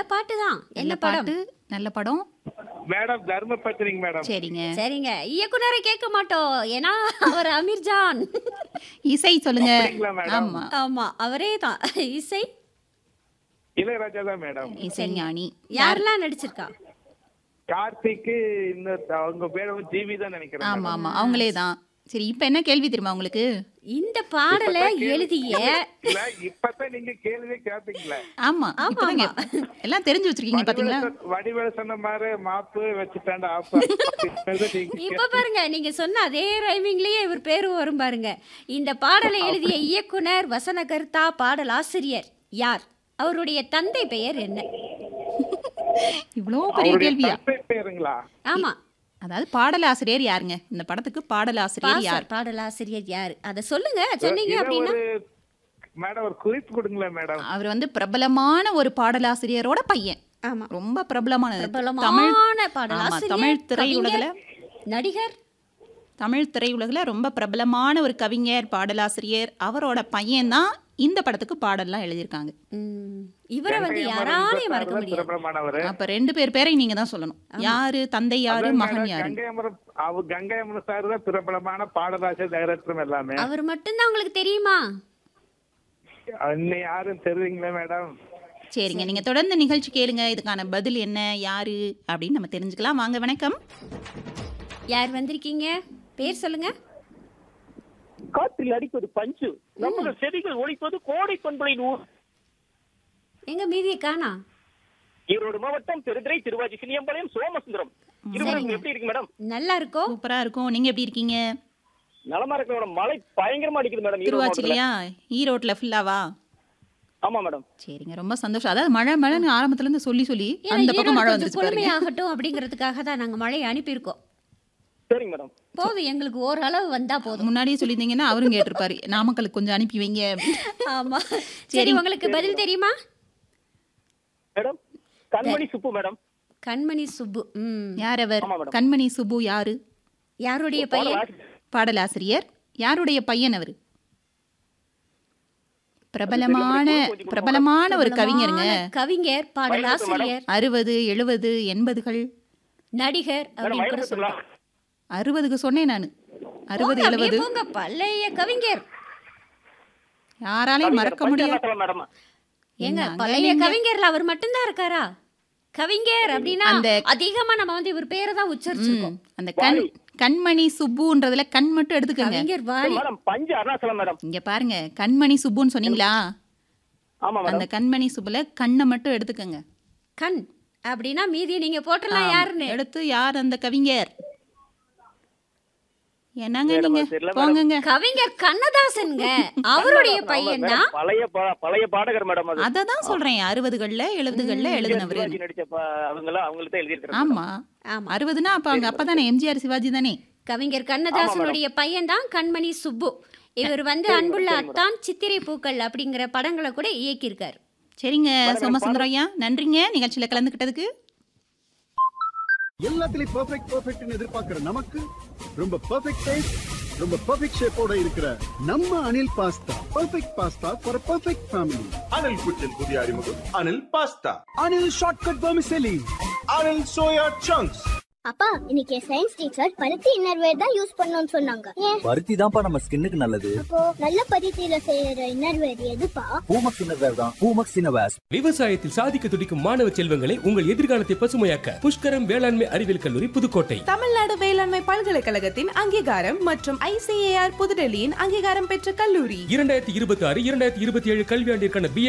நல்ல பாட்டு தான் நல்ல என்ன படம் பாட்டு நல்ல படம் மேடம் தர்ம பத்திரிங்க மேடம் சரிங்க சரிங்க இயக்குனரை கேட்க மாட்டோம் ஏன்னா அவர் அமீர்ஜான் இசை சொல்லுங்க அப்படிங்களா மேடம்? ஆமா ஆமா அவரே தான் இசை இளையராஜா தான் மேடம் இசைஞானி யாரெல்லாம் நடிச்சிருக்கா கார்த்திக்கு இன்னும் அவங்க பேர் வந்து ஜிவி தான் நினைக்கிறேன் ஆமா மேடம். ஆமா அவங்களே தான் சரி இப்போ என்ன கேள்வி தெரியுமா உங்களுக்கு இந்த பாடலை இப்பதான் கேள்வி- எழுதிய இல்ல இப்பதான் நீங்க கேள்வியே கேப்பீங்களா ஆமா இப்பதாங்க எல்லாம் தெரிஞ்சு வச்சிருக்கீங்க பாத்தீங்களா வடிவேல சொன்ன மாதிரி மாப்பு வச்சுட்டாண்டா ஆப் இப்ப பாருங்க நீங்க சொன்ன அதே ரைமிங்லயே இவர் பேரு வரும் பாருங்க இந்த பாடலை எழுதிய இயக்குனர் வசனகர்த்தா பாடல் ஆசிரியர் யார் அவருடைய தந்தை பெயர் என்ன இவ்வளோ பெரிய கேள்வியா பேருங்களா ஆமா அதாவது பாடலாசிரியர் யாருங்க இந்த படத்துக்கு பாடலாசிரியர் யார் பாச- பாடல் ஆசிரியர் யார் அத சொல்லுங்க சொன்னீங்க இதை அப்படின்னா ஒரு மேடம் ஒரு குறிப்பு கொடுங்களேன் மேடம் அவர் வந்து பிரபலமான ஒரு பாடலாசிரியரோட பையன் ஆமா ரொம்ப பிரபலமானது தமிழ் பிரபலமான பாடல் ஆமா, ஆசிரியர், தமிழ் திரையுலகில கவிஞர், நடிகர் தமிழ் திரையுலகில் ரொம்ப பிரபலமான ஒரு கவிஞர் பாடலாசிரியர் அவரோட பையன் தான் இந்த படத்துக்கு பாடல்லாம் எழுதியிருக்காங்க ம், இவரை வந்து யாராலையும் மறக்க முடியாது பிரபலமானவர் அப்ப ரெண்டு பேர் பேரையும் நீங்க தான் சொல்லணும் யாரு தந்தை யாரு மகன் யாரு கங்கையமரம் அவர் கங்கையமரம் சார் தான் பிரபலமான பாடலாசிரியர் டைரக்டரும் எல்லாமே அவர் மட்டும்தான் உங்களுக்கு தெரியுமா இன்னும் யாரும் தெரியுங்களா மேடம் சரிங்க நீங்க தொடர்ந்து நிகழ்ச்சி கேளுங்க இதுக்கான பதில் என்ன யாரு அப்படின்னு நம்ம தெரிஞ்சுக்கலாம் வாங்க வணக்கம் யார் வந்திருக்கீங்க பேர் சொல்லுங்க காற்றில் அடிப்பது பஞ்சு நமது செடிகள் ஒழிப்பது கோடை பண்பலை நூறு எங்க மீதியை காணா ஈரோடு மாவட்டம் பெருதுரை திருவாச்சி சிலியம்பாளையம் சோமசுந்தரம் இருவரும் எப்படி இருக்கு மேடம் நல்லா இருக்கோ சூப்பரா இருக்கும் நீங்க எப்படி இருக்கீங்க நலமா இருக்கு மேடம் மழை பயங்கரமா அடிக்குது மேடம் ஈரோடு மாவட்டத்துல. திருவாச்சிலையா ஈரோட்ல ஃபுல்லாவா ஆமா மேடம் சரிங்க ரொம்ப சந்தோஷம் அதாவது மழை மழைன்னு ஆரம்பத்துல இருந்து சொல்லி சொல்லி ஏன்னா அந்த பக்கம் ஈரோடு மழை கொஞ்சம் வந்துச்சு பாருங்க குளுமையாகட்டும் அப்படிங்கிறதுக்காக தான் நாங்க மழையை அனுப்பியிருக்கோம் சரிங்க மேடம் போதும் எங்களுக்கு ஓரளவு வந்தா போதும் முன்னாடியே சொல்லியிருந்தீங்கன்னா அவரும் கேட்டிருப்பாரு நாமக்கலுக்கு கொஞ்சம் அனுப்பி வைங்க ஆமா சரி உங்களுக்கு பதில் தெரியுமா மேடம் கண்மணி சுப்பு மேடம் கண்மணி சுப்பு ம் யார் அவர் ஆமா, மேடம். கண்மணி சுப்பு யாரு யாருடைய பையன் பாடலாசிரியர் யாருடைய பையன் அவர் பிரபலமான பிரபலமான ஒரு கவிஞருங்க பிரபலமான கவிஞர் பாடல் ஆசிரியர் அறுபது எழுபது எண்பதுகள் நடிகர் மேடம் அப்படின்னு கூட வயசு சொல்லலாம் அறுபதுக்கு சொன்னேன் நான் அறுபது போங்க, அப்படியே எழுபது போங்க பழைய கவிஞர் யாராலையும் மறக்க முடியாது மேடம் ஏங்க என்னங்க பழைய நீங்க? கவிஞர்ல அவர் மட்டும்தான் இருக்காரா கவிஞர் அப்படின்னா அந்த- அதிகமா நம்ம வந்து இவர் பேரை தான் உச்சரிச்சிருக்கோம் ம், அந்த கண் கண்மணி சுப்புன்றதுல கண் மட்டும் எடுத்துக்கோங்க கவிஞர் வாலி மேடம் பஞ்சு அருணாச்சலம் மேடம் இங்க பாருங்க கண்மணி சுப்புன்னு சொன்னீங்களா ஆமா அந்த மேடம் கண்மணி சுப்புல கண்ணை மட்டும் எடுத்துக்கோங்க கண் அப்படின்னா மீதியை நீங்க போட்டுலாம் ஆமா. யாருன்னு எடுத்து யார் அந்த கவிஞர் என்னங்க மேடம், நீங்க அது தெரியல மேடம். போங்கங்க கவிஞர் கண்ணதாசன்ங்க அவருடைய பையன் தான் மேடம், பழைய பா- பழைய பாடகர் மேடம் அது அதை தான் சொல்றேன் அறுபதுகள்ல எழுபதுகள்ல எழுதினவர் சிவாஜி நடிச்ச பா- அவங்கெல்லாம் அவங்களுக்கு தான் எழுதியிருக்காங்க ஆமா ஆமா அறுபதுனா அப்ப அங்க அப்பதானே எம்ஜிஆர் சிவாஜி தானே கவிஞர் கண்ணதாசனுடைய பையன் தான் கண்மணி சுப்பு இவர் வந்து அன்புள்ள அத்தான் சித்திரை பூக்கள் அப்படிங்கிற படங்களை கூட இயக்கியிருக்காரு சரிங்க சோமசுந்தரம் ஐயா நன்றிங்க நிகழ்ச்சியில கலந்துக்கிட்டதுக்கு எல்லாத்துலயும் பெர்ஃபெக்ட் பெர்ஃபெக்ட்னு எதிர்பார்க்கிற நமக்கு ரொம்ப பெர்ஃபெக்ட் டேஸ்ட் ரொம்ப பெர்ஃபெக்ட் ஷேப்போட இருக்கிற நம்ம Anil pasta perfect pasta for perfect family Anil kitchen புதிய அறிமுகம் Anil pasta Anil shortcut vermicelli Anil soya chunks அப்பா இன்னைக்கு சயின்ஸ் டீச்சர் பருத்தி இன்னர்வேர் தான் யூஸ் பண்ணணும்னு சொன்னாங்க ஏன் பருத்தி தான்ப்பா நம்ம ஸ்கின்னுக்கு நல்லது அப்போ நல்ல பருத்தியில செய்யற இன்னர்வேர் எதுப்பா பூமக்ஸ் இன்னர்வேர் தான் பூமக்ஸ் இன்னர்வேர்ஸ் விவசாயத்தில் சாதிக்க துடிக்கும் மாணவ செல்வங்களை உங்கள் எதிர்காலத்தை பசுமையாக்க புஷ்கரம் வேளாண்மை அறிவியல் கல்லூரி புதுக்கோட்டை தமிழ்நாடு வேளாண்மை பல்கலைக்கழகத்தின் அங்கீகாரம் மற்றும் ஐசிஏஆர் புதுடெல்லியின் அங்கீகாரம் பெற்ற கல்லூரி இரண்டாயிரத்தி இருபத்தி ஆறு இரண்டாயிரத்தி இருபத்தி ஏழு கல்வியாண்டிற்கான பி